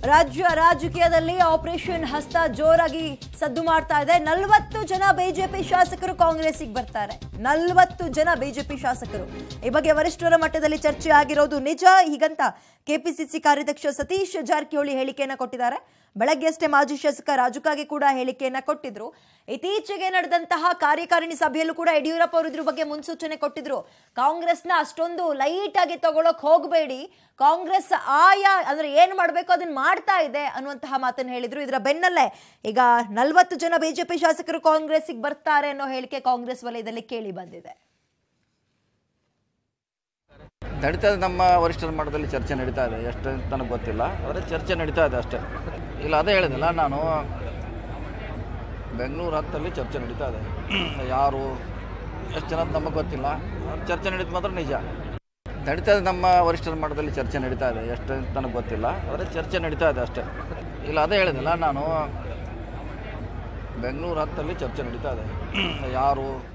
ರಾಜ್ಯ ರಾಜಕೀಯದಲ್ಲಿ ಆಪರೇಷನ್ ಹಸ್ತ ಜೋರಾಗಿ ಸದ್ದು ಮಾಡ್ತಾ ಇದೆ ನಲವತ್ತು ಜನ ಬಿಜೆಪಿ ಶಾಸಕರು ಕಾಂಗ್ರೆಸ್ಸಿಗೆ ಬರ್ತಾರೆ ನಲವತ್ತು ಜನ ಬಿಜೆಪಿ ಶಾಸಕರು ಈ ಬಗ್ಗೆ ವರಿಷ್ಠರ ಮಟ್ಟದಲ್ಲಿ ಚರ್ಚೆ ಆಗಿರೋದು ನಿಜ ಹೀಗಂತ ಕೆಪಿಸಿಸಿ ಕಾರ್ಯಾಧ್ಯಕ್ಷ ಸತೀಶ್ ಜಾರಕಿಹೊಳಿ ಹೇಳಿಕೆಯನ್ನ ಕೊಟ್ಟಿದ್ದಾರೆ ಬೆಳಗ್ಗೆ ಅಷ್ಟೇ ಮಾಜಿ ಶಾಸಕ ರಾಜುಕಾಗೆ ಕೂಡ ಹೇಳಿಕೆಯನ್ನ ಕೊಟ್ಟಿದ್ರು ಇತ್ತೀಚೆಗೆ ನಡೆದಂತಹ ಕಾರ್ಯಕಾರಿಣಿ ಸಭೆಯಲ್ಲೂ ಕೂಡ ಯಡಿಯೂರಪ್ಪ ಅವರು ಇದ್ರ ಬಗ್ಗೆ ಮುನ್ಸೂಚನೆ ಕೊಟ್ಟಿದ್ರು ಕಾಂಗ್ರೆಸ್ನ ಅಷ್ಟೊಂದು ಲೈಟ್ ಆಗಿ ತಗೊಳಕ್ ಹೋಗಬೇಡಿ ಕಾಂಗ್ರೆಸ್ ಆಯಾ ಅಂದ್ರೆ ಏನ್ ಮಾಡ್ಬೇಕು ಅದನ್ನ ಮಾಡ್ತಾ ಇದೆ ಅನ್ನುವಂತಹ ಮಾತನ್ನ ಹೇಳಿದ್ರು ಇದರ ಬೆನ್ನಲ್ಲೇ ಈಗ ನಲವತ್ತು ಜನ ಬಿಜೆಪಿ ಶಾಸಕರು ಕಾಂಗ್ರೆಸ್ಸಿಗೆ ಬರ್ತಾರೆ ಅನ್ನೋ ಹೇಳಿಕೆ ಕಾಂಗ್ರೆಸ್ ವಲಯದಲ್ಲಿ ಕೇಳಿ ಬಂದಿದೆ ನಡೀತಾ ಇದೆ ನಮ್ಮ ವರಿಷ್ಠರ ಮಟ್ಟದಲ್ಲಿ ಚರ್ಚೆ ನಡೀತಾ ಇದೆ ಎಷ್ಟು ಅಂತ ನನಗೆ ಗೊತ್ತಿಲ್ಲ ಆದರೆ ಚರ್ಚೆ ನಡೀತಾ ಇದೆ ಅಷ್ಟೇ ಇಲ್ಲ ಅದೇ ಹೇಳಿದಿಲ್ಲ ನಾನು ಬೆಂಗಳೂರು ಹತ್ತಲ್ಲಿ ಚರ್ಚೆ ನಡೀತಾ ಇದೆ ಯಾರು ಎಷ್ಟು ಜನ ಅಂತ ನಮಗೆ ಗೊತ್ತಿಲ್ಲ ಚರ್ಚೆ ನಡೀತು ಮಾತ್ರ ನಿಜ ನಡೀತಾ ಇದೆ ನಮ್ಮ ವರಿಷ್ಠರ ಮಟ್ಟದಲ್ಲಿ ಚರ್ಚೆ ನಡೀತಾ ಇದೆ ಎಷ್ಟು ಅಂತ ನನಗೆ ಗೊತ್ತಿಲ್ಲ ಆದರೆ ಚರ್ಚೆ ನಡೀತಾ ಇದೆ ಅಷ್ಟೇ ಇಲ್ಲ ಅದೇ ಹೇಳಿದಿಲ್ಲ ನಾನು ಬೆಂಗಳೂರು ಹತ್ತಲ್ಲಿ ಚರ್ಚೆ ನಡೀತಾ ಇದೆ ಯಾರು